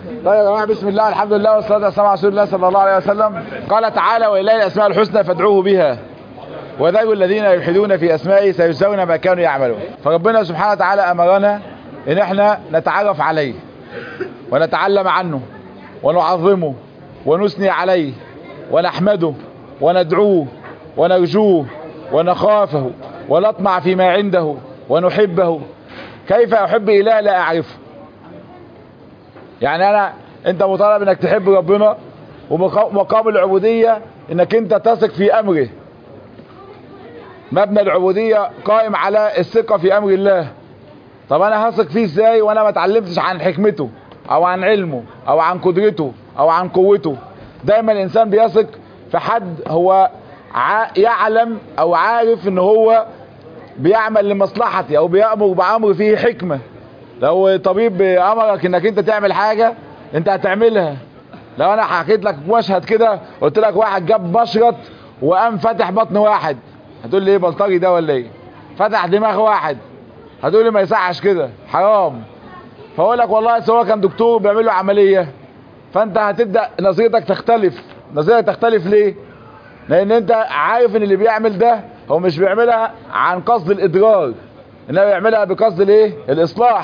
طيب يا جماعه بسم الله الحمد لله والصلاه والسلام على رسول الله صلى الله عليه وسلم قال تعالى ولله الاسماء الحسنى فادعوه بها وذروا الذين يلحدون في اسمائه سيجزون ما كانوا يعملون فربنا سبحانه وتعالى امرنا ان احنا نتعرف عليه ونتعلم عنه ونعظمه ونثني عليه ونحمده وندعوه ونرجوه ونخافه ونطمع فيما عنده ونحبه كيف احب اله لا اعرفه يعني انا انت مطالب انك تحب ربنا ومقام العبودية انك انت تثق في امره مبنى العبودية قائم على الثقة في امر الله طب انا هثق فيه ازاي وانا ما اتعلمتش عن حكمته او عن علمه او عن قدرته او عن قوته دايما الانسان بيثق في حد هو يعلم او عارف ان هو بيعمل لمصلحتي او بيأمر بأمر فيه حكمة لو طبيب امرك انك انت تعمل حاجة انت هتعملها لو انا حكيت لك مشهد كده قلت لك واحد جاب بشرط وقام فتح بطن واحد هتقول لي ايه بلطجي ده ولا ايه فتح دماغ واحد هتقول لي ما يصحش كده حرام فاقول لك والله هو كان دكتور بيعمل له عمليه فانت هتبدا نظرتك تختلف نظرتك تختلف ليه لان انت عارف ان اللي بيعمل ده هو مش بيعملها عن قصد الاضرار انما بيعملها بقصد الايه الاصلاح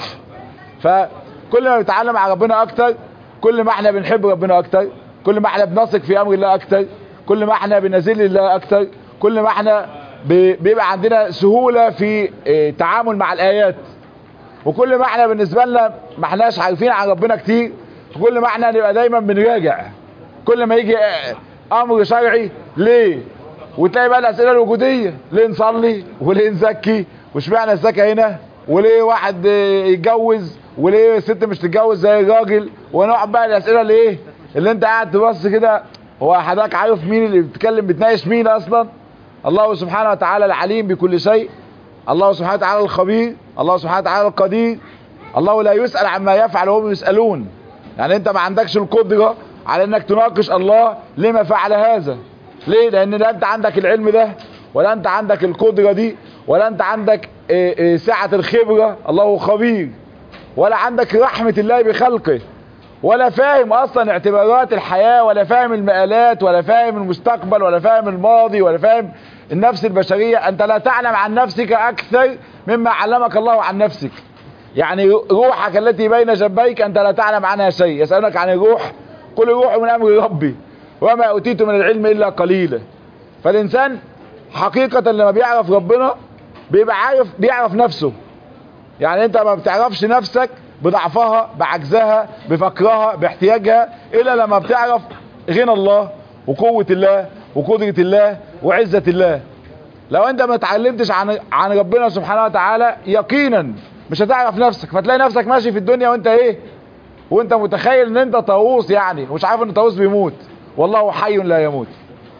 فكل ما بنتعلم عن ربنا اكتر كل ما احنا بنحب ربنا اكتر كل ما احنا بنثق في امر الله اكتر كل ما احنا بنزل الله اكتر كل ما احنا بيبقى عندنا سهولة في تعامل مع الايات وكل ما احنا بالنسبة لنا ما احناش عارفين عن ربنا كتير كل ما احنا نبقى دايما بنراجع كل ما يجي امر شرعي ليه وتلاقي بقى الاسئله الوجوديه ليه نصلي وليه نزكي واشمعنى الزكاه هنا وليه واحد يتجوز وليه الست مش تتجوز زي الراجل ونقعد بقى الاسئله اللي ايه اللي انت قاعد تبص كده هو حضرتك عارف مين اللي بيتكلم بتناقش مين اصلا الله سبحانه وتعالى العليم بكل شيء الله سبحانه وتعالى الخبير الله سبحانه وتعالى القدير الله لا يسأل عما يفعل وهم يسألون يعني انت ما عندكش القدرة على انك تناقش الله لما فعل هذا ليه لان لا انت عندك العلم ده ولا انت عندك القدرة دي ولا انت عندك ايه ايه سعة الخبرة الله خبير ولا عندك رحمة الله بخلقه ولا فاهم اصلا اعتبارات الحياة ولا فاهم المآلات ولا فاهم المستقبل ولا فاهم الماضي ولا فاهم النفس البشرية انت لا تعلم عن نفسك اكثر مما علمك الله عن نفسك يعني روحك التي بين جنبيك انت لا تعلم عنها شيء يسألونك عن الروح قل الروح من امر ربي وما اوتيت من العلم الا قليلا فالانسان حقيقة لما بيعرف ربنا بيبقى عارف بيعرف نفسه يعني انت ما بتعرفش نفسك بضعفها بعجزها بفقرها باحتياجها الا لما بتعرف غنى الله وقوة الله وقدرة الله وعزة الله لو انت ما اتعلمتش عن عن ربنا سبحانه وتعالى يقينا مش هتعرف نفسك فتلاقي نفسك ماشي في الدنيا وانت ايه وانت متخيل ان انت طاووس يعني مش عارف ان الطاووس بيموت والله حي لا يموت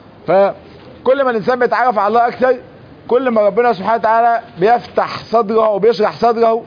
فكل ما الانسان بيتعرف على الله اكثر كل ما ربنا سبحانه وتعالى بيفتح صدره وبيشرح صدره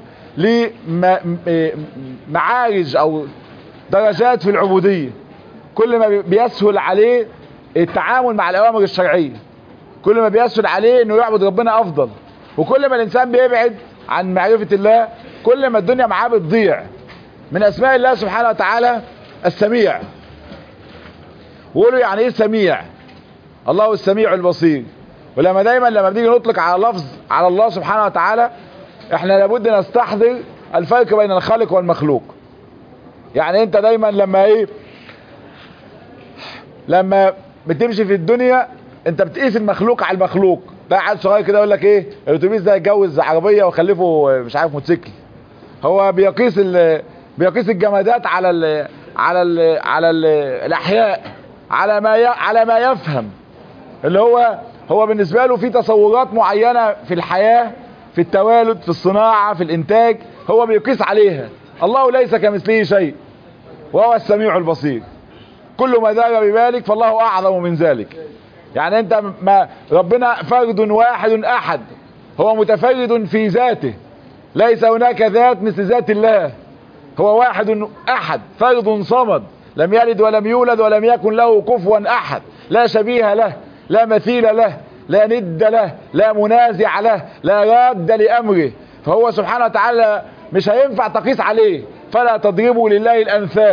لمعارج او درجات في العبودية كل ما بيسهل عليه التعامل مع الاوامر الشرعية كل ما بيسهل عليه انه يعبد ربنا افضل وكل ما الانسان بيبعد عن معرفة الله كل ما الدنيا معاه بتضيع من اسماء الله سبحانه وتعالى السميع وقولوا يعني ايه سميع الله السميع البصير ولما دايما لما بنيجي نطلق على لفظ على الله سبحانه وتعالى احنا لابد نستحضر الفرق بين الخالق والمخلوق يعني انت دايما لما ايه لما بتمشي في الدنيا انت بتقيس المخلوق على المخلوق ده عيل صغير كده يقول لك ايه الاتوبيس ده يتجوز عربيه وخلفه مش عارف موتوسيكل هو بيقيس ال بيقيس الجمادات على ال على ال على ال الاحياء على ما ي... على ما يفهم اللي هو هو بالنسبه له في تصورات معينه في الحياه في التوالد في الصناعه في الانتاج هو بيقيس عليها الله ليس كمثله شيء وهو السميع البصير كل ما دار ببالك فالله اعظم من ذلك يعني انت ما ربنا فرد واحد احد هو متفرد في ذاته ليس هناك ذات مثل ذات الله هو واحد احد فرد صمد لم يلد ولم يولد ولم يكن له كفوا احد لا شبيه له لا مثيل له لا ند له لا منازع له لا راد لامره فهو سبحانه وتعالى مش هينفع تقيس عليه فلا تضربوا لله الامثال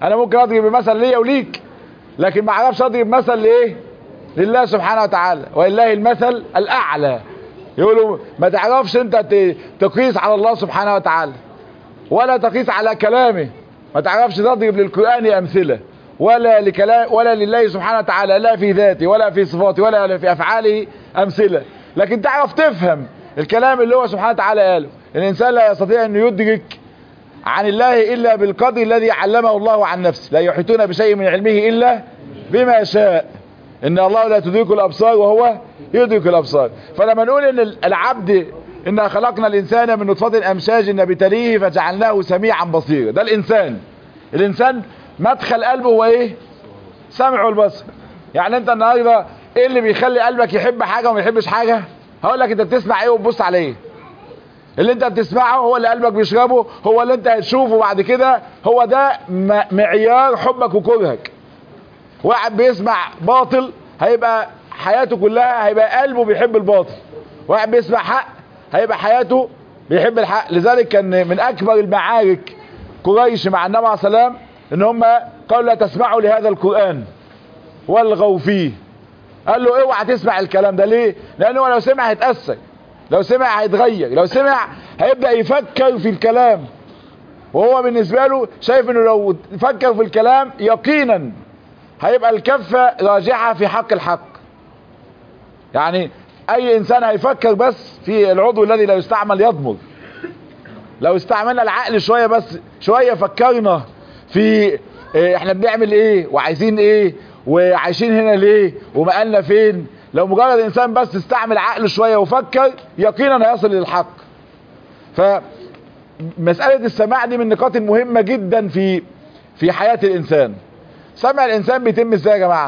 انا ممكن اضرب مثل ليا وليك لكن ما اعرفش اضرب مثل لايه لله سبحانه وتعالى ولله المثل الاعلى يقولوا ما تعرفش انت ت- تقيس على الله سبحانه وتعالى ولا تقيس على كلامه ما تعرفش تضرب للقرآن امثلة ولا لكلام ولا لله سبحانه وتعالى لا في ذاته ولا في صفاته ولا في افعاله امثلة لكن تعرف تفهم الكلام اللي هو سبحانه وتعالى قاله الانسان لا يستطيع ان يدرك عن الله الا بالقدر الذي علمه الله عن نفسه لا يحيطون بشيء من علمه الا بما شاء ان الله لا تدرك الابصار وهو يدرك الابصار فلما نقول ان العبد إنا خلقنا الإنسان من نطفة أمشاج نبتليه فجعلناه سميعا بصيرا ده الإنسان الإنسان مدخل قلبه هو إيه سمع والبصر يعني أنت النهاردة إيه اللي بيخلي قلبك يحب حاجة وما يحبش حاجة هقول لك أنت بتسمع إيه وتبص على إيه اللي أنت بتسمعه هو اللي قلبك بيشربه هو اللي أنت هتشوفه بعد كده هو ده م- معيار حبك وكرهك واحد بيسمع باطل هيبقى حياته كلها هيبقى قلبه بيحب الباطل واحد بيسمع حق هيبقى حياته بيحب الحق لذلك كان من اكبر المعارك قريش مع النبي عليه السلام ان هم قالوا لا تسمعوا لهذا القرآن والغوا فيه قال له اوعى تسمع الكلام ده ليه لانه لو سمع هيتأثر لو سمع هيتغير لو سمع هيبدأ يفكر في الكلام وهو بالنسبة له شايف انه لو فكر في الكلام يقينا هيبقى الكفة راجحة في حق الحق يعني اي انسان هيفكر بس في العضو الذي لا يستعمل يضمر لو استعملنا العقل شوية بس شوية فكرنا في إيه احنا بنعمل ايه وعايزين ايه وعايشين هنا ليه ومقالنا فين لو مجرد انسان بس استعمل عقله شوية وفكر يقينا هيصل للحق فمسألة السماع دي من النقاط المهمة جدا في في حياة الانسان سمع الانسان بيتم ازاي يا جماعة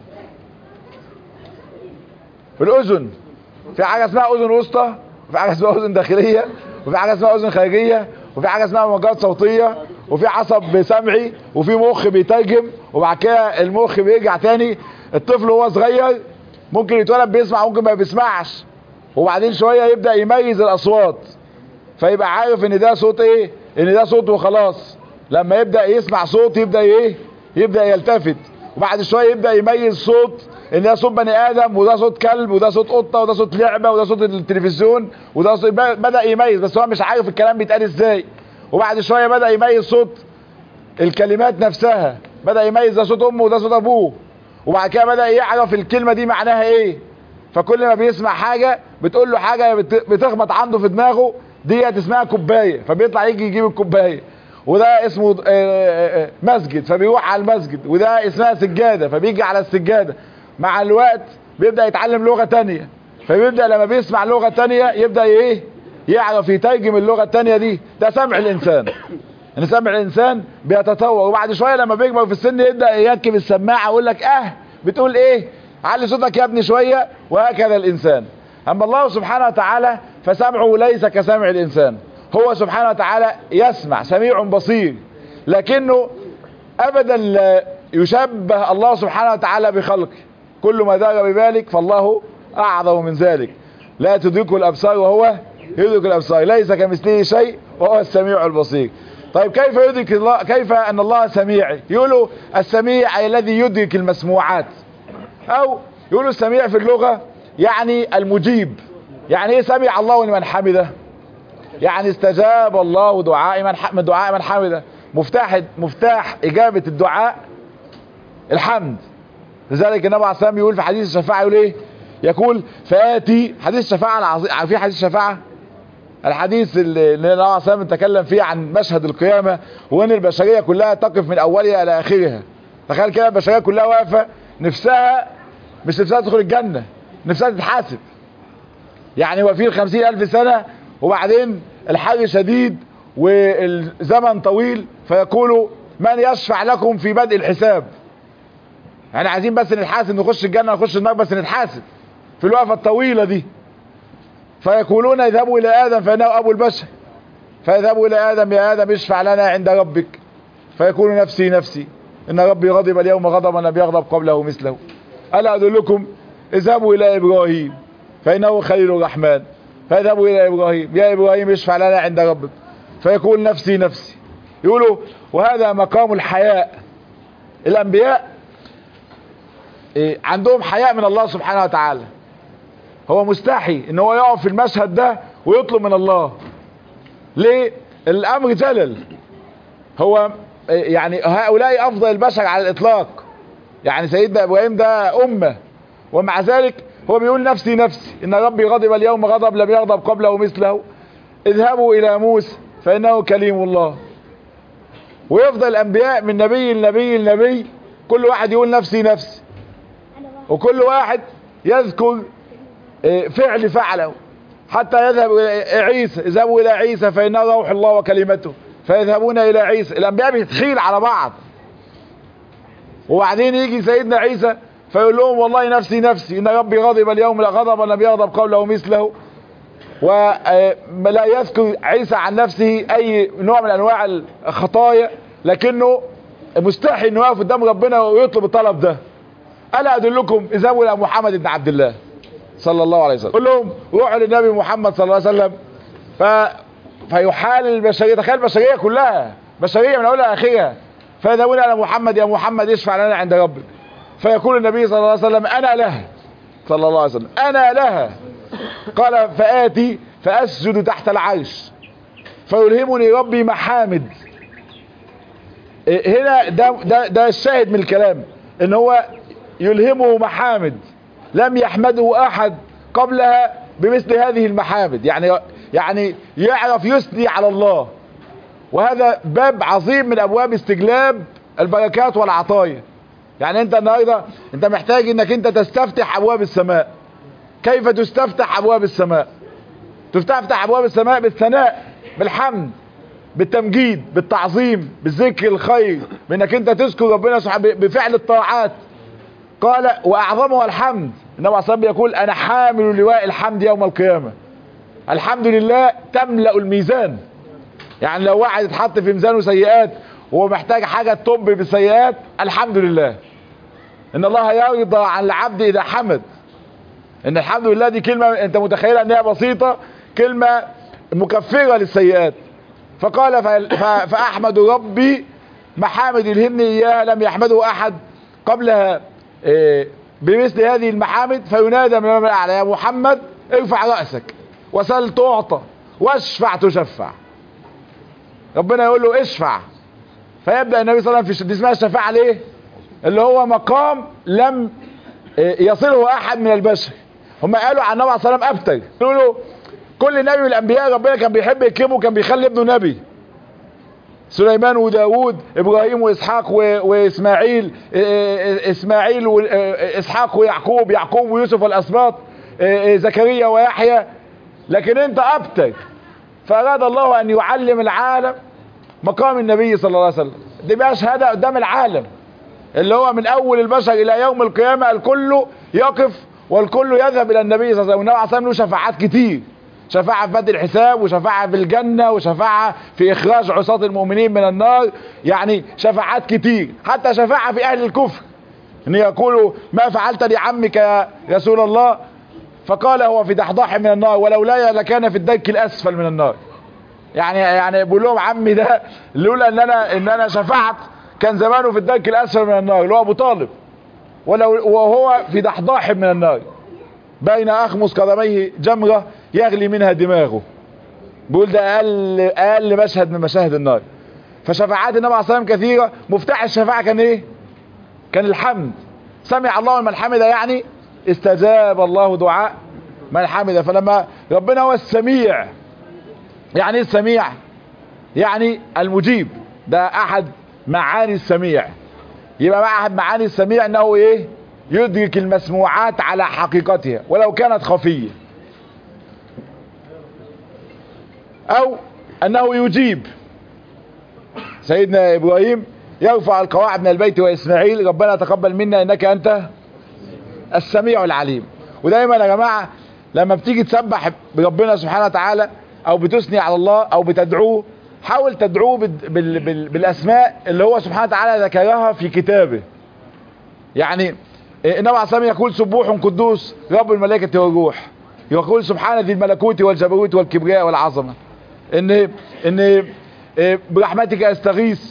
الاذن في حاجة اسمها اذن وسطى وفي حاجة اسمها اذن داخلية وفي حاجة اسمها اذن خارجية وفي حاجة اسمها موجات صوتية وفي عصب سمعي وفي مخ بيترجم وبعد كده المخ بيرجع تاني الطفل وهو صغير ممكن يتولد بيسمع ممكن ما بيسمعش وبعدين شوية يبدأ يميز الاصوات فيبقى عارف ان ده صوت ايه ان ده صوت وخلاص لما يبدأ يسمع صوت يبدأ ايه يبدأ يلتفت وبعد شوية يبدأ يميز صوت ان ده صوت بني ادم وده صوت كلب وده صوت قطة وده صوت لعبة وده صوت التلفزيون وده صوت بدأ يميز بس هو مش عارف الكلام بيتقال ازاي وبعد شوية بدأ يميز صوت الكلمات نفسها بدأ يميز ده صوت امه وده صوت ابوه وبعد كده بدأ يعرف الكلمة دي معناها ايه فكل ما بيسمع حاجة بتقول له حاجة بتخبط عنده في دماغه ديت اسمها كوباية فبيطلع يجي يجيب الكوباية وده اسمه مسجد فبيروح على المسجد وده اسمها سجادة فبيجي على السجادة مع الوقت بيبدأ يتعلم لغة تانية فبيبدأ لما بيسمع لغة تانية يبدأ ايه يعرف يترجم اللغة التانية دي ده سمع الانسان ان سمع الانسان بيتطور وبعد شوية لما بيكبر في السن يبدأ يركب السماعة ويقول لك اه بتقول ايه علي صوتك يا ابني شوية وهكذا الانسان اما الله سبحانه وتعالى فسمعه ليس كسمع الانسان هو سبحانه وتعالى يسمع سميع بصير لكنه ابدا لا يشبه الله سبحانه وتعالى بخلقه كل ما دار بذلك فالله اعظم من ذلك لا تدركه الابصار وهو يدرك الابصار ليس كمثله شيء وهو السميع البصير طيب كيف يدرك الله كيف ان الله سميع يقولوا السميع أي الذي يدرك المسموعات او يقولوا السميع في اللغة يعني المجيب يعني ايه سمع الله لمن حمده يعني استجاب الله دعاء من من دعاء من حمده مفتاح مفتاح اجابة الدعاء الحمد لذلك النبي عليه الصلاه يقول في حديث الشفاعه يقول ايه يقول فاتي حديث الشفاعه العظيم في حديث الشفاعه الحديث اللي النبي عليه الصلاه تكلم فيه عن مشهد القيامه وان البشريه كلها تقف من اولها الى اخرها تخيل كده البشريه كلها واقفه نفسها مش نفسها تدخل الجنه نفسها تتحاسب يعني هو في الخمسين ألف سنة وبعدين الحر شديد والزمن طويل فيقولوا من يشفع لكم في بدء الحساب يعني عايزين بس نتحاسب نخش الجنة نخش النار بس نتحاسب في الوقفة الطويلة دي فيقولون اذهبوا إلى آدم فإنه أبو البشر فيذهبوا إلى آدم يا آدم اشفع لنا عند ربك فيقول نفسي نفسي إن ربي غضب اليوم غضبا لم يغضب قبله مثله ألا أدلكم اذهبوا إلى إبراهيم فإنه خليل الرحمن فيذهبوا إلى إبراهيم يا إبراهيم اشفع لنا عند ربك فيقول نفسي نفسي يقولوا وهذا مقام الحياء الانبياء إيه عندهم حياء من الله سبحانه وتعالى هو مستحي ان هو يقف في المشهد ده ويطلب من الله ليه الامر جلل هو إيه يعني هؤلاء افضل البشر على الاطلاق يعني سيدنا ابراهيم ده امه ومع ذلك هو بيقول نفسي نفسي ان ربي غضب اليوم غضب لم يغضب قبله مثله اذهبوا الى موسى فانه كليم الله ويفضل الانبياء من نبي لنبي لنبي كل واحد يقول نفسي نفسي وكل واحد يذكر فعل فعله حتى يذهب الى عيسى اذهبوا الى عيسى فانه روح الله وكلمته فيذهبون الى عيسى الانبياء بتحيل على بعض وبعدين يجي سيدنا عيسى فيقول لهم والله نفسي نفسي ان ربي غضب اليوم لا غضب لم يغضب قبله مثله ولا يذكر عيسى عن نفسه اي نوع من انواع الخطايا لكنه مستحي انه يقف قدام ربنا ويطلب الطلب ده الا ادلكم اذهبوا الى محمد بن عبد الله صلى الله عليه وسلم قل لهم روحوا للنبي محمد صلى الله عليه وسلم ف... فيحال البشريه تخيل البشريه كلها بشريه من اولها لاخرها فيذهبون الى محمد يا محمد اشفع لنا عند ربك فيقول النبي صلى الله عليه وسلم انا لها صلى الله عليه وسلم انا لها قال فآتي فأسجد تحت العرش فيلهمني ربي محامد هنا ده, ده, ده الشاهد من الكلام ان هو يلهمه محامد لم يحمده احد قبلها بمثل هذه المحامد يعني يعني يعرف يثني على الله وهذا باب عظيم من ابواب استجلاب البركات والعطايا يعني انت النهارده انت محتاج انك انت تستفتح ابواب السماء كيف تستفتح ابواب السماء تستفتح ابواب السماء بالثناء بالحمد بالتمجيد بالتعظيم بالذكر الخير بانك انت تذكر ربنا سبحانه بفعل الطاعات قال واعظمها الحمد النبي عليه الصلاه يقول انا حامل لواء الحمد يوم القيامه الحمد لله تملا الميزان يعني لو واحد اتحط في ميزانه سيئات وهو محتاج حاجه تطب بالسيئات الحمد لله ان الله يرضى عن العبد اذا حمد ان الحمد لله دي كلمة انت متخيلها ان هي بسيطة كلمة مكفرة للسيئات فقال فاحمد ربي محامد يلهمني اياها لم يحمده احد قبلها بمثل هذه المحامد فينادى من الاعلى يا محمد ارفع رأسك وسل تعطى واشفع تشفع ربنا يقول له اشفع فيبدأ النبي صلى الله عليه وسلم في اسمها الشفاعة ليه اللي هو مقام لم يصله احد من البشر هم قالوا عن النبي عليه الصلاه والسلام ابتر قالوا له كل نبي من الانبياء ربنا كان بيحب يكرمه كان بيخلي ابنه نبي سليمان وداود ابراهيم واسحاق واسماعيل اسماعيل واسحاق ويعقوب يعقوب ويوسف والاسباط زكريا ويحيى لكن انت ابتر فاراد الله ان يعلم العالم مقام النبي صلى الله عليه وسلم دي بقى شهاده قدام العالم اللي هو من اول البشر الى يوم القيامة الكل يقف والكل يذهب الى النبي صلى الله عليه وسلم والنبي عليه الصلاة له شفاعات كتير شفاعة في بدء الحساب وشفاعة في الجنة وشفاعة في اخراج عصاة المؤمنين من النار يعني شفاعات كتير حتى شفاعة في اهل الكفر ان يقولوا ما فعلت لعمك يا رسول الله فقال هو في دحضاح من النار ولولاي لكان في الدرك الاسفل من النار يعني يعني بيقول لهم عمي ده لولا ان انا ان انا شفعت كان زمانه في الدرك الاسفل من النار اللي هو ابو طالب ولو وهو في دحضاح من النار بين اخمص قدميه جمرة يغلي منها دماغه بيقول ده اقل اقل مشهد من مشاهد النار فشفاعات النبي عليه الصلاه والسلام كثيره مفتاح الشفاعه كان ايه كان الحمد سمع الله من حمد يعني استجاب الله دعاء من حمد فلما ربنا هو السميع يعني ايه السميع يعني المجيب ده احد معاني السميع يبقى احد معاني السميع انه ايه يدرك المسموعات على حقيقتها ولو كانت خفية او انه يجيب سيدنا ابراهيم يرفع القواعد من البيت واسماعيل ربنا تقبل منا انك انت السميع العليم ودايما يا جماعة لما بتيجي تسبح بربنا سبحانه وتعالى او بتثني على الله او بتدعوه حاول تدعوه بال بال بال بالاسماء اللي هو سبحانه وتعالى ذكرها في كتابه يعني النبي عليه الصلاه يقول سبوح قدوس رب الملائكه والروح يقول سبحان ذي الملكوت والجبروت والكبرياء والعظمه ان ان برحمتك استغيث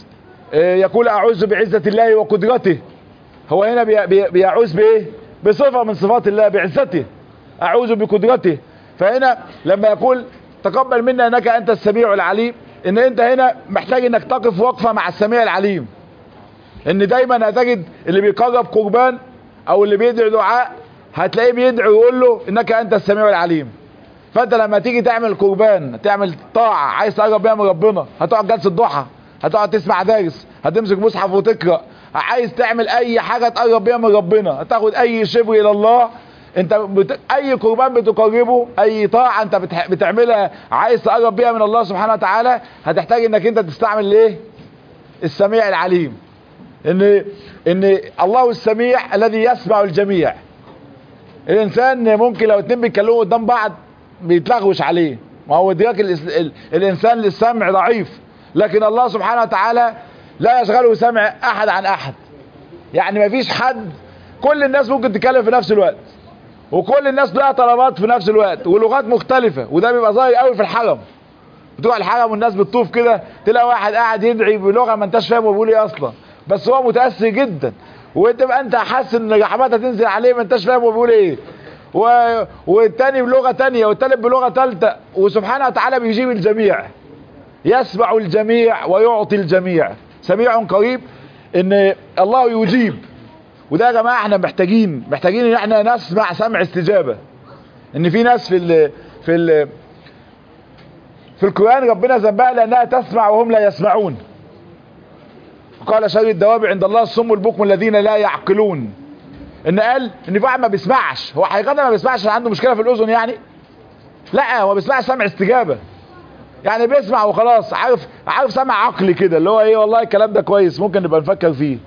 يقول اعوذ بعزة الله وقدرته هو هنا بي بي بيعوذ بايه بصفة من صفات الله بعزته اعوذ بقدرته فهنا لما يقول تقبل منا انك انت السميع العليم ان انت هنا محتاج انك تقف وقفة مع السميع العليم ان دايما هتجد اللي بيقرب قربان او اللي بيدعي دعاء هتلاقيه بيدعي ويقول له انك انت السميع العليم فانت لما تيجي تعمل قربان تعمل طاعة عايز تقرب بيها من ربنا هتقعد جلسة ضحى هتقعد تسمع دارس هتمسك مصحف وتقرأ عايز تعمل اي حاجة تقرب بيها من ربنا هتاخد اي شبر الى الله انت بت... اي قربان بتقربه اي طاعة انت بتح... بتعملها عايز تقرب بيها من الله سبحانه وتعالى هتحتاج انك انت تستعمل ايه السميع العليم ان ان الله السميع الذي يسمع الجميع الانسان ممكن لو اتنين بيتكلموا قدام بعض بيتلغوش عليه ما هو ادراك الإس... ال... الانسان للسمع ضعيف لكن الله سبحانه وتعالى لا يشغله سمع احد عن احد يعني ما فيش حد كل الناس ممكن تتكلم في نفس الوقت وكل الناس لها طلبات في نفس الوقت ولغات مختلفة وده بيبقى ظاهر قوي في الحرم بتروح الحرم والناس بتطوف كده تلاقي واحد قاعد يدعي بلغة ما انتش فاهم هو بيقول ايه اصلا بس هو متأثر جدا وتبقى انت حاسس ان رحمات هتنزل عليه ما انتش فاهم هو بيقول ايه و... والتاني بلغة تانية والتالت بلغة تالتة وسبحانه وتعالى بيجيب الجميع يسمع الجميع ويعطي الجميع سميع قريب ان الله يجيب وده يا جماعة احنا محتاجين محتاجين ان احنا نسمع سمع استجابة ان في ناس في ال في ال في القرآن ربنا ذنبها لانها تسمع وهم لا يسمعون قال شر الدواب عند الله الصم البكم الذين لا يعقلون ان قال ان في واحد ما بيسمعش هو حقيقة ما بيسمعش عنده مشكلة في الاذن يعني لا هو بيسمع سمع استجابة يعني بيسمع وخلاص عارف عارف سمع عقلي كده اللي هو ايه والله الكلام ده كويس ممكن نبقى نفكر فيه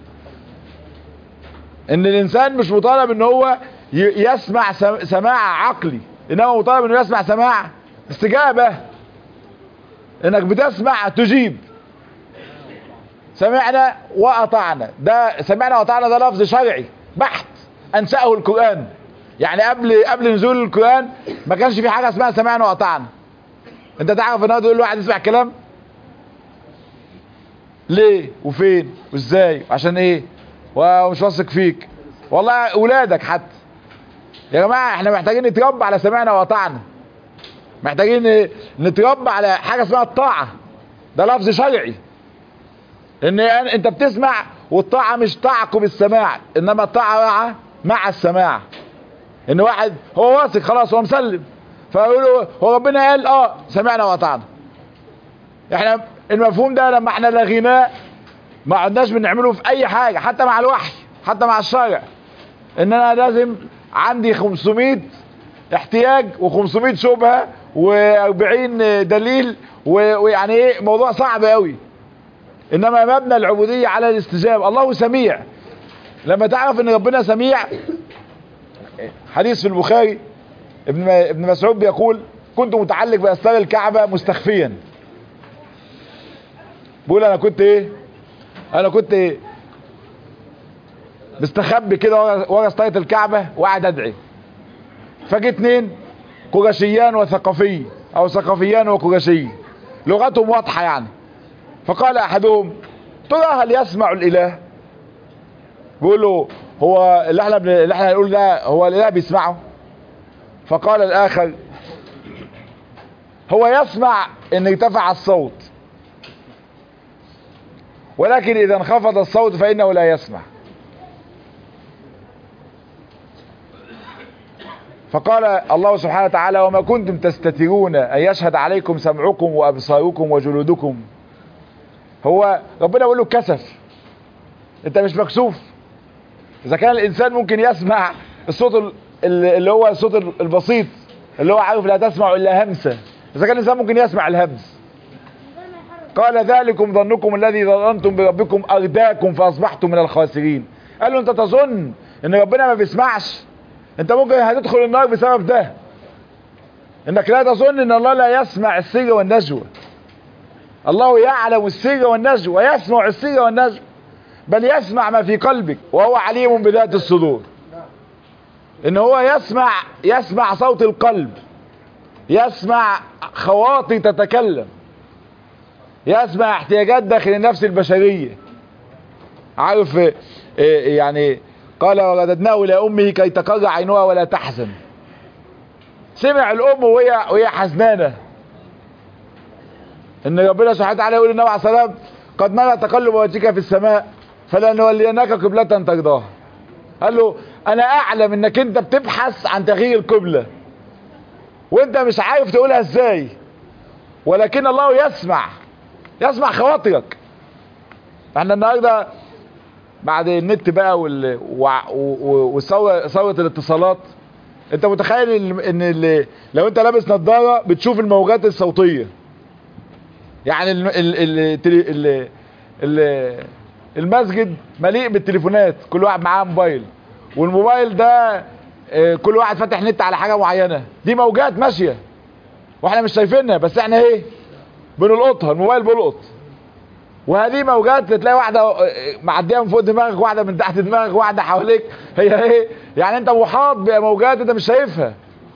ان الانسان مش مطالب ان هو يسمع سماع عقلي انما مطالب انه يسمع سماع استجابة انك بتسمع تجيب سمعنا واطعنا ده سمعنا واطعنا ده لفظ شرعي بحت انشأه القرآن يعني قبل قبل نزول القرآن ما كانش في حاجة اسمها سمعنا واطعنا انت تعرف ان هو تقول لواحد يسمع كلام ليه وفين وازاي عشان ايه ومش واثق فيك والله اولادك حتى يا جماعة احنا محتاجين نتربى على سمعنا واطعنا محتاجين نتربى على حاجة اسمها الطاعة ده لفظ شرعي ان انت بتسمع والطاعة مش تعقب السماع انما الطاعة مع مع السماع ان واحد هو واثق خلاص هو مسلم فيقولوا هو ربنا قال اه سمعنا واطعنا احنا المفهوم ده لما احنا لغيناه ما عدناش بنعمله في اي حاجة حتى مع الوحي حتى مع الشرع ان انا لازم عندي 500 احتياج و500 شبهة و40 دليل ويعني ايه موضوع صعب قوي انما مبنى العبودية على الاستجابة الله سميع لما تعرف ان ربنا سميع حديث في البخاري ابن ابن مسعود بيقول كنت متعلق باستار الكعبة مستخفيا بيقول انا كنت ايه انا كنت ايه مستخبي كده ورا استاره الكعبة وقاعد ادعي فجي اتنين قرشيان وثقفي او ثقفيان وقرشي لغتهم واضحة يعني فقال احدهم ترى هل يسمع الاله بيقول له هو اللي احنا اللي احنا هنقول ده هو الاله بيسمعه فقال الاخر هو يسمع ان ارتفع الصوت ولكن اذا انخفض الصوت فانه لا يسمع فقال الله سبحانه وتعالى وما كنتم تستترون ان يشهد عليكم سمعكم وابصاركم وجلودكم هو ربنا يقول له كسف انت مش مكسوف اذا كان الانسان ممكن يسمع الصوت اللي هو الصوت البسيط اللي هو عارف لا تسمع الا همسه اذا كان الانسان ممكن يسمع الهمس قال ذلكم ظنكم الذي ظننتم بربكم ارداكم فاصبحتم من الخاسرين قال له انت تظن ان ربنا ما بيسمعش انت ممكن هتدخل النار بسبب ده انك لا تظن ان الله لا يسمع السر والنجوى الله يعلم السر والنجوى ويسمع السر والنجوى بل يسمع ما في قلبك وهو عليم بذات الصدور ان هو يسمع يسمع صوت القلب يسمع خواطر تتكلم يسمع احتياجات داخل النفس البشرية عارف اه اه يعني قال ورددناه الى امه كي تقر عينها ولا تحزن سمع الام وهي وهي حزنانه ان ربنا سبحانه وتعالى يقول للنبي عليه الصلاه والسلام قد نرى تقلب وجهك في السماء فلنولينك قبلة ترضاها قال له انا اعلم انك انت بتبحث عن تغيير القبلة وانت مش عارف تقولها ازاي ولكن الله يسمع يسمع خواطرك احنا النهارده بعد النت بقى وال وثوره ثوره الاتصالات انت متخيل ان ال... لو انت لابس نظاره بتشوف الموجات الصوتيه يعني ال... ال... ال... ال... ال... المسجد مليء بالتليفونات كل واحد معاه موبايل والموبايل ده كل واحد فاتح نت على حاجه معينه دي موجات ماشيه واحنا مش شايفينها بس احنا ايه بنلقطها الموبايل بيلقط وهذه موجات تلاقي واحده معديه من فوق دماغك واحده من تحت دماغك واحده حواليك هي ايه يعني انت محاط بموجات انت مش شايفها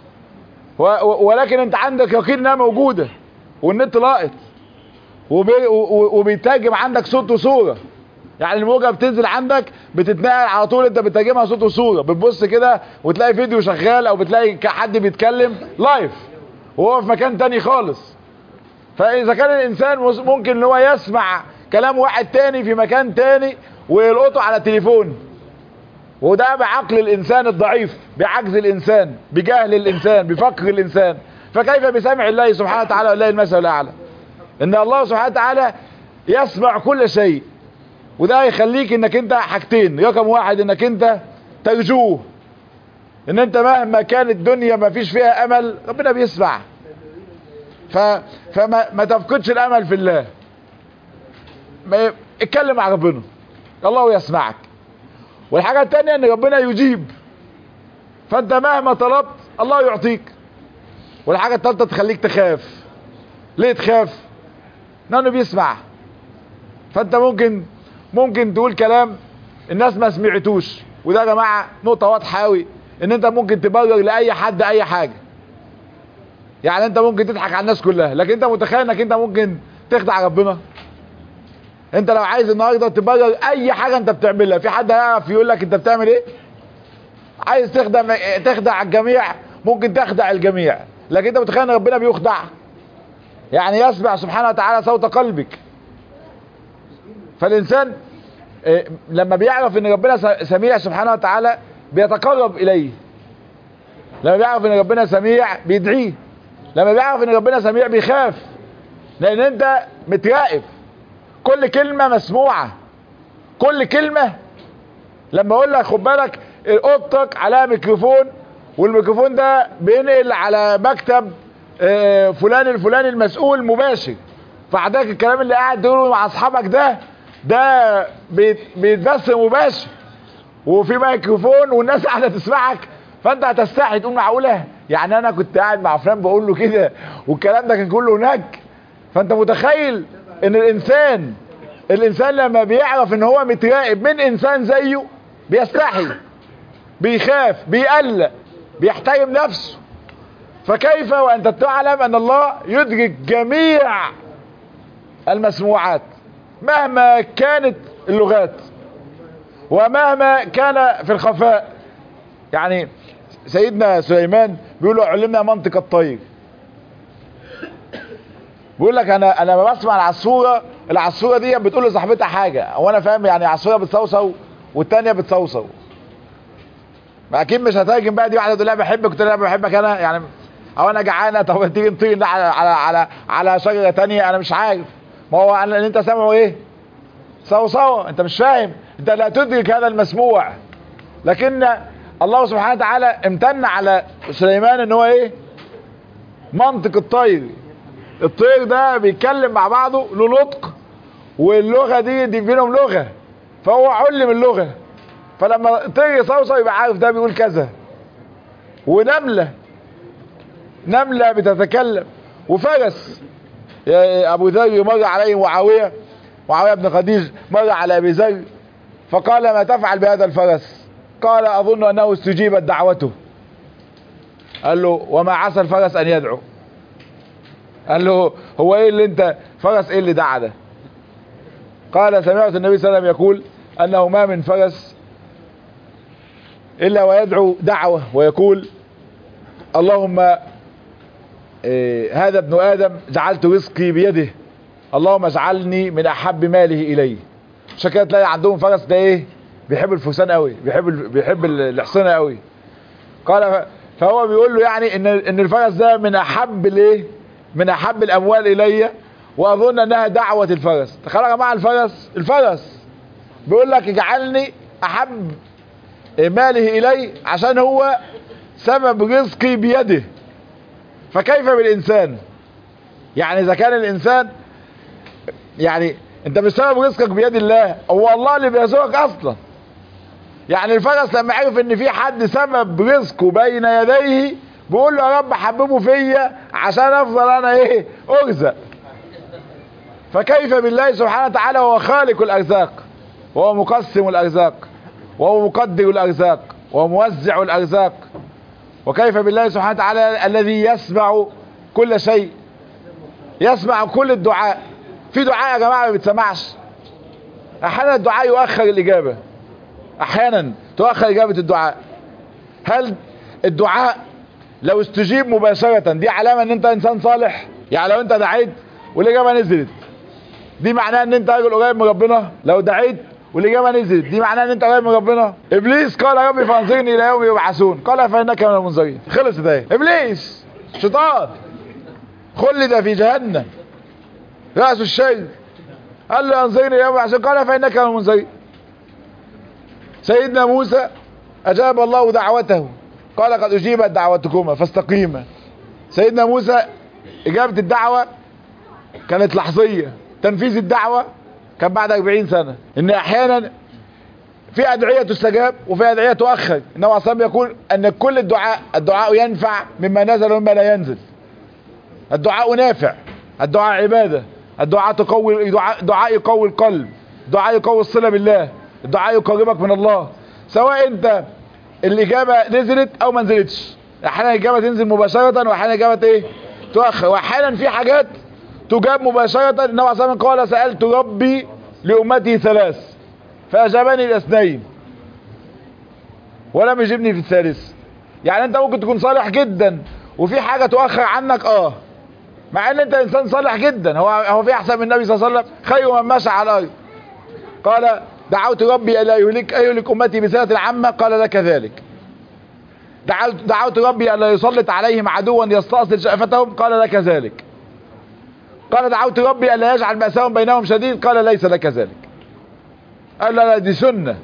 ولكن انت عندك يقين انها موجوده والنت لاقط وبي وبيترجم عندك صوت وصوره يعني الموجه بتنزل عندك بتتنقل على طول انت بتترجمها صوت وصوره بتبص كده وتلاقي فيديو شغال او بتلاقي حد بيتكلم لايف وهو في مكان تاني خالص فاذا كان الانسان ممكن ان هو يسمع كلام واحد تاني في مكان تاني ويلقطه على تليفون وده بعقل الانسان الضعيف بعجز الانسان بجهل الانسان بفقر الانسان فكيف بسمع الله سبحانه وتعالى والله المثل الاعلى ان الله سبحانه وتعالى يسمع كل شيء وده يخليك انك انت حاجتين رقم واحد انك انت ترجوه ان انت مهما كانت الدنيا ما فيش فيها امل ربنا بيسمع ف... فما ما تفقدش الامل في الله ما اتكلم مع ربنا الله يسمعك والحاجة التانية ان ربنا يجيب فانت مهما طلبت الله يعطيك والحاجة التالتة تخليك تخاف ليه تخاف لانه بيسمع فانت ممكن ممكن تقول كلام الناس ما سمعتوش وده يا جماعة نقطة واضحة قوي ان انت ممكن تبرر لاي حد اي حاجة يعني انت ممكن تضحك على الناس كلها لكن انت متخيل انك انت ممكن تخدع ربنا انت لو عايز النهارده تبرر اي حاجه انت بتعملها في حد هيعرف يقول لك انت بتعمل ايه عايز تخدع تخدع الجميع ممكن تخدع الجميع لكن انت متخيل ان ربنا بيخدع يعني يسمع سبحانه وتعالى صوت قلبك فالانسان لما بيعرف ان ربنا سميع سبحانه وتعالى بيتقرب اليه لما بيعرف ان ربنا سميع بيدعيه لما بيعرف ان ربنا سميع بيخاف لان انت متراقب كل كلمة مسموعة كل كلمة لما اقول لك خد بالك اوضتك عليها ميكروفون والميكروفون ده بينقل على مكتب فلان الفلاني المسؤول مباشر فحضرتك الكلام اللي قاعد تقوله مع اصحابك ده ده بيتبث مباشر وفي ميكروفون والناس قاعده تسمعك فانت هتستحي تقول معقوله يعني انا كنت قاعد مع فلان بقول له كده والكلام ده كان كله هناك فانت متخيل ان الانسان الانسان لما بيعرف ان هو متراقب من انسان زيه بيستحي بيخاف بيقلق بيحترم نفسه فكيف وانت تعلم ان الله يدرك جميع المسموعات مهما كانت اللغات ومهما كان في الخفاء يعني سيدنا سليمان بيقول له علمنا منطق الطير بيقول لك انا انا بسمع العصفوره العصفوره دي بتقول لصاحبتها حاجه وانا فاهم يعني عصفوره بتصوصو والتانيه بتصوصو اكيد مش هترجم بقى دي واحده تقول لها بحبك وتقول لها بحبك انا يعني او انا جعانه طب تيجي نطير على على على على شجره تانية انا مش عارف ما هو اللي انت سامعه ايه صوصوه انت مش فاهم انت لا تدرك هذا المسموع لكن الله سبحانه وتعالى امتن على سليمان ان هو ايه منطق الطير الطير ده بيتكلم مع بعضه له نطق واللغه دي دي بينهم لغه فهو علم اللغه فلما الطير يصوصو يبقى عارف ده بيقول كذا ونمله نمله بتتكلم وفرس يا ابو ذر مر عليه معاويه معاويه بن خديج مر على ابي ذر فقال ما تفعل بهذا الفرس قال اظن انه استجيبت دعوته قال له وما عسى الفرس ان يدعو قال له هو ايه اللي انت فرس ايه اللي دعا ده قال سمعت النبي صلى الله عليه وسلم يقول انه ما من فرس الا ويدعو دعوة ويقول اللهم إيه هذا ابن ادم جعلت رزقي بيده اللهم اجعلني من احب ماله الي عشان كده تلاقي عندهم فرس ده ايه بيحب الفرسان قوي بيحب ال... بيحب الحصنه قوي قال فهو بيقول له يعني ان ان الفرس ده من احب الايه من احب الاموال الي واظن انها دعوه الفرس تخيلوا يا جماعه الفرس الفرس بيقول لك اجعلني احب ماله الي عشان هو سبب رزقي بيده فكيف بالانسان يعني اذا كان الانسان يعني انت مش سبب رزقك بيد الله هو الله اللي بيرزقك اصلا يعني الفرس لما عرف ان في حد سبب رزقه بين يديه بيقول له يا رب حببه فيا عشان افضل انا ايه ارزق فكيف بالله سبحانه وتعالى هو خالق الارزاق وهو مقسم الارزاق وهو مقدر الارزاق وهو موزع الارزاق وكيف بالله سبحانه وتعالى الذي يسمع كل شيء يسمع كل الدعاء في دعاء يا جماعه ما بيتسمعش احيانا الدعاء يؤخر الاجابه احيانا تؤخر اجابه الدعاء هل الدعاء لو استجيب مباشره دي علامه ان انت انسان صالح يعني لو انت دعيت والاجابه نزلت دي معناها ان انت راجل قريب من ربنا لو دعيت والاجابه نزلت دي معناها ان انت قريب من ربنا ابليس قال يا ربي فانظرني الى يوم يبعثون قال فانك من المنظرين خلصت اهي ابليس شيطان خلد في جهنم راس الشيء قال له انظرني الى يوم يبعثون قال فانك من المنظرين سيدنا موسى اجاب الله دعوته قال قد اجيبت دعوتكما فاستقيما سيدنا موسى اجابه الدعوه كانت لحظيه تنفيذ الدعوه كان بعد 40 سنة ان احيانا في ادعية تستجاب وفي ادعية تؤخر انه اصلا يقول ان كل الدعاء الدعاء ينفع مما نزل ومما لا ينزل الدعاء نافع الدعاء عبادة الدعاء تقوي دعاء يقوي القلب دعاء يقوي الصلة بالله الدعاء يقربك من الله سواء انت الاجابة نزلت او ما نزلتش احيانا الاجابة تنزل مباشرة واحيانا الاجابة ايه تؤخر واحيانا في حاجات تجاب مباشرة النبي عليه الصلاة قال سألت ربي لأمتي ثلاث فأجابني الاثنين ولم يجبني في الثالث يعني انت ممكن تكون صالح جدا وفي حاجة تؤخر عنك اه مع ان انت انسان صالح جدا هو هو في احسن من النبي صلى الله عليه وسلم خير من مشى على الارض قال دعوت ربي الا يهلك يهلك امتي بسنة العامة قال لك ذلك دعوت دعوت ربي الا يسلط عليهم عدوا يستأصل شأفتهم قال لك ذلك قال دعوت ربي الا يجعل مأساهم بينهم شديد قال ليس لك ذلك قال لا لا دي سنة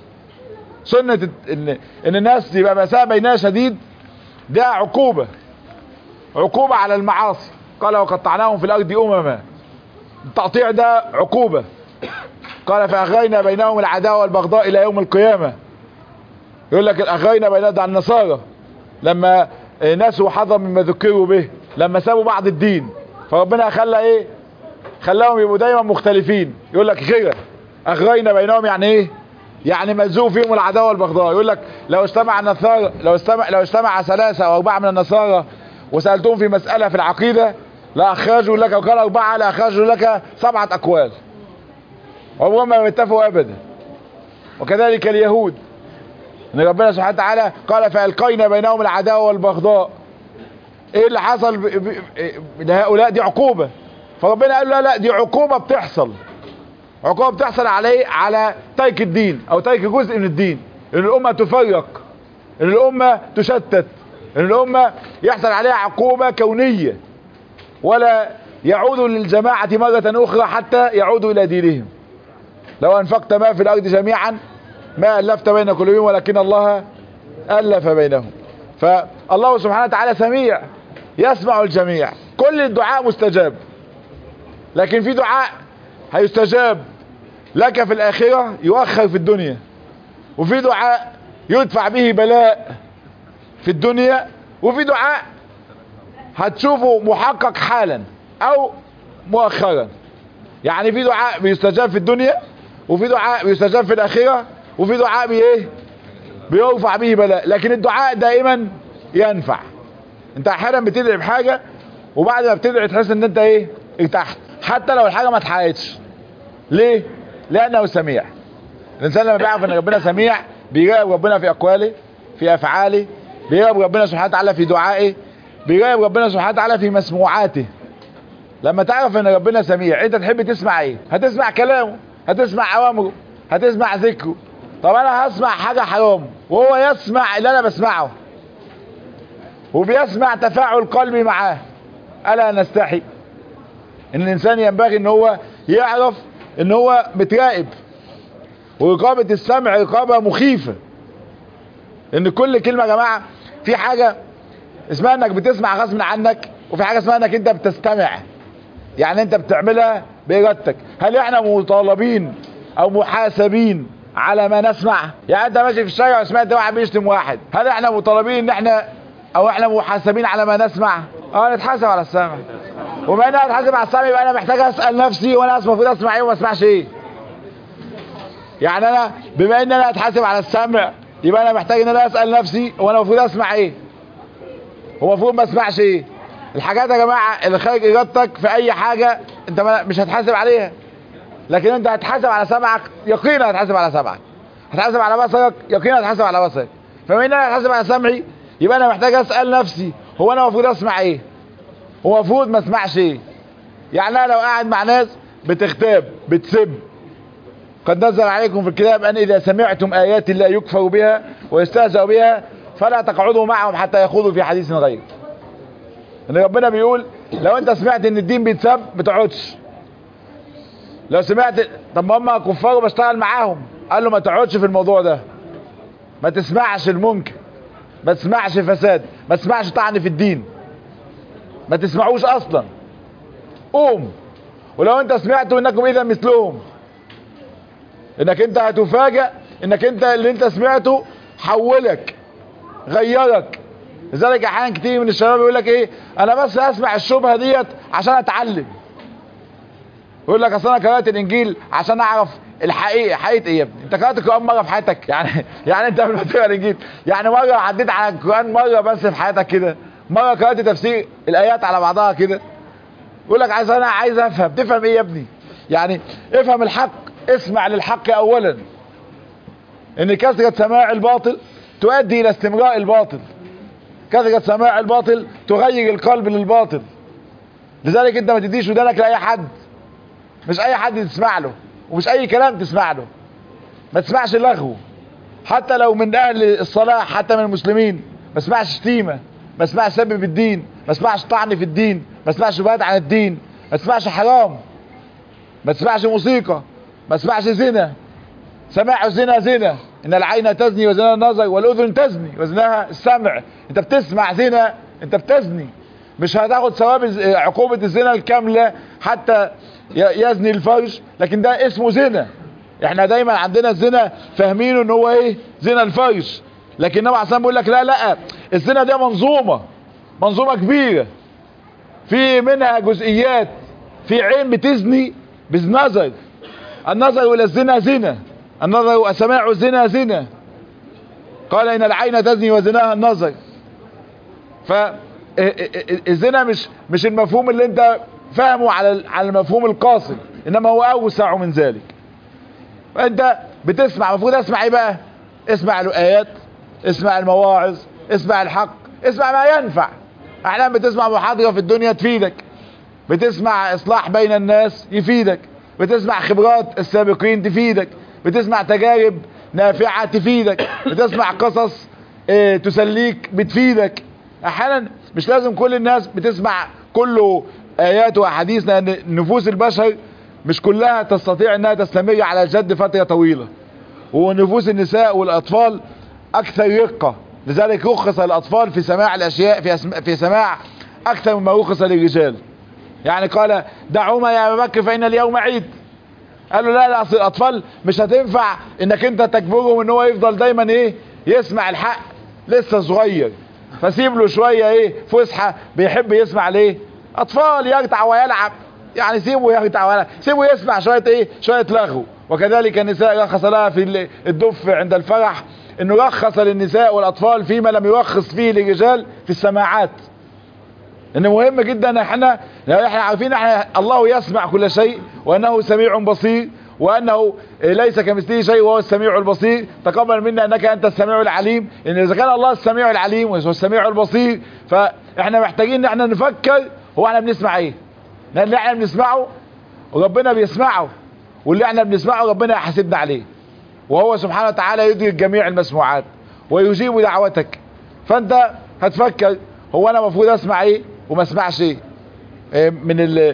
سنة ان, إن الناس يبقى مأساة بينها شديد ده عقوبة عقوبة على المعاصي قال وقطعناهم في الارض امما التقطيع ده عقوبة قال فاغرينا بينهم العداوة والبغضاء الى يوم القيامة يقول لك اغرينا بينهم ده النصارى لما نسوا حظا مما ذكروا به لما سابوا بعض الدين فربنا خلى ايه خلاهم يبقوا دايما مختلفين يقول لك غيره اغرينا بينهم يعني ايه يعني ملزوق فيهم العداوه والبغضاء يقول لك لو اجتمع النصارى لو اجتمع لو اجتمع ثلاثه او اربعه من النصارى وسالتهم في مساله في العقيده لا اخرجوا لك وقال اربعه لا اخرجوا لك سبعه اقوال عمرهم ما يتفقوا ابدا وكذلك اليهود ان ربنا سبحانه وتعالى قال فالقينا بينهم العداوه والبغضاء ايه اللي حصل لهؤلاء دي عقوبة فربنا قال لا لا دي عقوبة بتحصل عقوبة بتحصل عليه على ترك الدين او ترك جزء من الدين ان الامة تفرق ان الامة تشتت ان الامة يحصل عليها عقوبة كونية ولا يعودوا للجماعة مرة اخرى حتى يعودوا الى دينهم لو انفقت ما في الارض جميعا ما الفت بين قلوبهم ولكن الله الف بينهم فالله سبحانه وتعالى سميع يسمع الجميع كل الدعاء مستجاب لكن في دعاء هيستجاب لك في الآخرة يؤخر في الدنيا وفي دعاء يدفع به بلاء في الدنيا وفي دعاء هتشوفه محقق حالا او مؤخرا يعني في دعاء بيستجاب في الدنيا وفي دعاء بيستجاب في الآخرة وفي دعاء بايه بيرفع به بلاء لكن الدعاء دائما ينفع انت احيانا بتدعي بحاجة وبعد ما بتدعي تحس ان انت ايه ارتحت حتى لو الحاجة ما اتحققتش ليه لانه سميع الانسان لما بيعرف ان ربنا سميع بيراقب ربنا في اقواله في افعاله بيراقب ربنا سبحانه وتعالى في دعائه بيراقب ربنا سبحانه وتعالى في مسموعاته لما تعرف ان ربنا سميع انت تحب تسمع ايه هتسمع كلامه هتسمع اوامره هتسمع ذكره طب انا هسمع حاجه حرام وهو يسمع اللي انا بسمعه وبيسمع تفاعل قلبي معاه الا نستحي ان الانسان ينبغي ان هو يعرف ان هو متراقب ورقابة السمع رقابة مخيفة ان كل كلمة يا جماعة في حاجة اسمها انك بتسمع غصب عنك وفي حاجة اسمها انك انت بتستمع يعني انت بتعملها بارادتك هل احنا مطالبين او محاسبين على ما نسمع يعني انت ماشي في الشارع وسمعت واحد بيشتم واحد هل احنا مطالبين ان احنا او احنا محاسبين على ما نسمع اه نتحاسب على السمع وبما ان انا اتحاسب على السمع يبقى انا محتاج اسال نفسي وانا المفروض اسمع ايه وما اسمعش ايه يعني انا بما ان انا اتحاسب على السمع يبقى انا محتاج ان انا اسال نفسي وانا المفروض اسمع ايه هو المفروض ما اسمعش ايه الحاجات يا جماعه اللي خارج ارادتك في اي حاجه انت مش هتحاسب عليها لكن انت هتحاسب على سمعك يقينا هتحاسب على سمعك هتحاسب على بصرك يقينا هتحاسب على بصرك فبما ان انا هتحاسب على سمعي يبقى انا محتاج اسال نفسي هو انا المفروض اسمع ايه هو المفروض ما اسمعش ايه يعني انا لو قاعد مع ناس بتغتاب بتسب قد نزل عليكم في الكتاب ان اذا سمعتم ايات الله يكفر بها ويستهزأ بها فلا تقعدوا معهم حتى يخوضوا في حديث غير ان ربنا بيقول لو انت سمعت ان الدين بيتسب ما تقعدش لو سمعت طب ما هم كفار وبشتغل معاهم قال له ما تقعدش في الموضوع ده ما تسمعش المنكر ما تسمعش فساد ما تسمعش طعن في الدين ما تسمعوش اصلا قوم ولو انت سمعتوا انكم اذا مثلهم انك انت هتفاجأ انك انت اللي انت سمعته حولك غيرك لذلك احيانا كتير من الشباب يقول لك ايه انا بس اسمع الشبهه ديت عشان اتعلم يقول لك اصل انا قرات الانجيل عشان اعرف الحقيقه حقيقه ايه يا ابني انت قرات القران مره في حياتك يعني يعني انت قبل ما تقرا الانجيل يعني مره عديت على القران مره بس في حياتك كده مره قرات تفسير الايات على بعضها كده يقول لك عايز انا عايز افهم تفهم ايه يا ابني يعني افهم الحق اسمع للحق اولا ان كثرة سماع الباطل تؤدي الى استمراء الباطل كثرة سماع الباطل تغير القلب للباطل لذلك انت ما تديش ودانك لاي حد مش اي حد تسمع له ومش اي كلام تسمع له ما تسمعش لغو حتى لو من اهل الصلاح حتى من المسلمين ما تسمعش شتيمه ما تسمعش سب في الدين ما تسمعش طعن في الدين ما تسمعش شبهات عن الدين ما تسمعش حرام ما تسمعش موسيقى ما تسمعش زنا سماع الزنا زنا ان العين تزني وزناها النظر والاذن تزني وزناها السمع انت بتسمع زنا انت بتزني مش هتاخد ثواب عقوبة الزنا الكاملة حتى يزني الفرج لكن ده اسمه زنا احنا دايما عندنا الزنا فاهمينه ان هو ايه زنا الفرج لكن النبي عليه بيقول لك لا لا الزنا ده منظومة منظومة كبيرة في منها جزئيات في عين بتزني بالنظر النظر الى الزنا زنا النظر وسماع الزنا زنا قال ان العين تزني وزناها النظر ف الزنا مش مش المفهوم اللي انت فاهمه على على المفهوم القاصر انما هو اوسع من ذلك فانت بتسمع المفروض اسمع ايه بقى اسمع الايات اسمع المواعظ اسمع الحق اسمع ما ينفع احيانا بتسمع محاضره في الدنيا تفيدك بتسمع اصلاح بين الناس يفيدك بتسمع خبرات السابقين تفيدك بتسمع تجارب نافعة تفيدك بتسمع قصص اه تسليك بتفيدك احيانا مش لازم كل الناس بتسمع كله ايات واحاديث لان نفوس البشر مش كلها تستطيع انها تستمر على الجد فترة طويلة ونفوس النساء والاطفال اكثر رقة لذلك رخص الاطفال في سماع الاشياء في, أسم... في سماع اكثر مما رخص للرجال يعني قال دعوما يا ابا بكر فان اليوم عيد قالوا لا لا اصل الاطفال مش هتنفع انك انت تجبرهم ان هو يفضل دايما ايه يسمع الحق لسه صغير فسيب له شويه ايه فسحه بيحب يسمع ليه اطفال يرتع ويلعب يعني سيبه يرتع ويلعب سيبه يسمع شويه ايه شويه لغو وكذلك النساء رخص لها في الدف عند الفرح انه رخص للنساء والاطفال فيما لم يرخص فيه للرجال في السماعات ان مهم جدا احنا احنا عارفين احنا الله يسمع كل شيء وانه سميع بصير وانه ليس كمثله شيء وهو السميع البصير تقبل منا انك انت السميع العليم ان اذا كان الله السميع العليم وهو السميع البصير فاحنا محتاجين ان احنا نفكر هو احنا بنسمع ايه لان اللي احنا بنسمعه وربنا بيسمعه واللي احنا بنسمعه ربنا يحاسبنا عليه وهو سبحانه وتعالى يدرك جميع المسموعات ويجيب دعوتك فانت هتفكر هو انا المفروض اسمع ايه وما اسمعش ايه من ال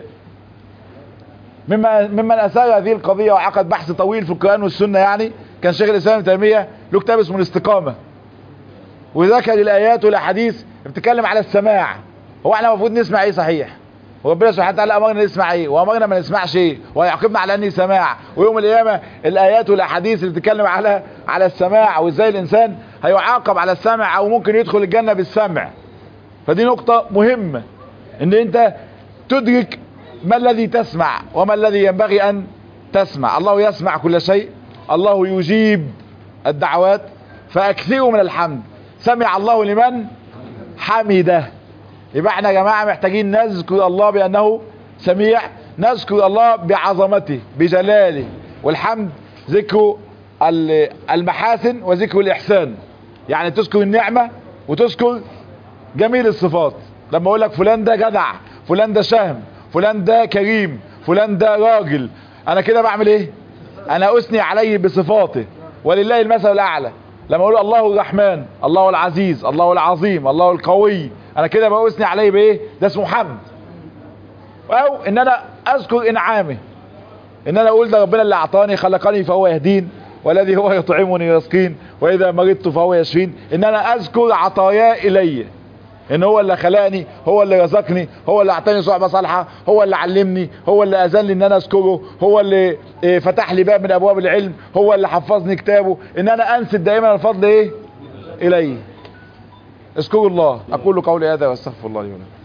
مما ممن اثار هذه القضيه وعقد بحث طويل في القران والسنه يعني كان شيخ الاسلام ابن تيميه له كتاب اسمه الاستقامه وذكر الايات والاحاديث بتتكلم على السماع هو احنا المفروض نسمع ايه صحيح وربنا سبحانه وتعالى امرنا نسمع ايه وامرنا ما نسمعش ايه ويعاقبنا على اني سماع ويوم القيامه الايات والاحاديث اللي بتتكلم على على السماع وازاي الانسان هيعاقب على السمع او ممكن يدخل الجنه بالسمع فدي نقطه مهمه ان انت تدرك ما الذي تسمع وما الذي ينبغي ان تسمع الله يسمع كل شيء الله يجيب الدعوات فاكثروا من الحمد سمع الله لمن حمده يبقى احنا يا جماعه محتاجين نذكر الله بانه سميع نذكر الله بعظمته بجلاله والحمد ذكر المحاسن وذكر الاحسان يعني تذكر النعمه وتذكر جميل الصفات لما اقول لك فلان ده جدع فلان ده شهم فلان ده كريم فلان ده راجل انا كده بعمل ايه انا اثني عليه بصفاته ولله المثل الاعلى لما اقول الله الرحمن الله العزيز الله العظيم الله القوي انا كده بأثني عليه بايه ده اسمه حمد او ان انا اذكر انعامه ان انا اقول ده ربنا اللي اعطاني خلقني فهو يهدين والذي هو يطعمني ويسقين واذا مرضت فهو يشفين ان انا اذكر عطاياه الي ان هو اللي خلقني هو اللي رزقني هو اللي اعطاني صحبه صالحه هو اللي علمني هو اللي اذن لي ان انا اذكره هو اللي فتح لي باب من ابواب العلم هو اللي حفظني كتابه ان انا انسب دائما الفضل ايه اليه اذكروا الله اقول قولي هذا واستغفر الله لي ولكم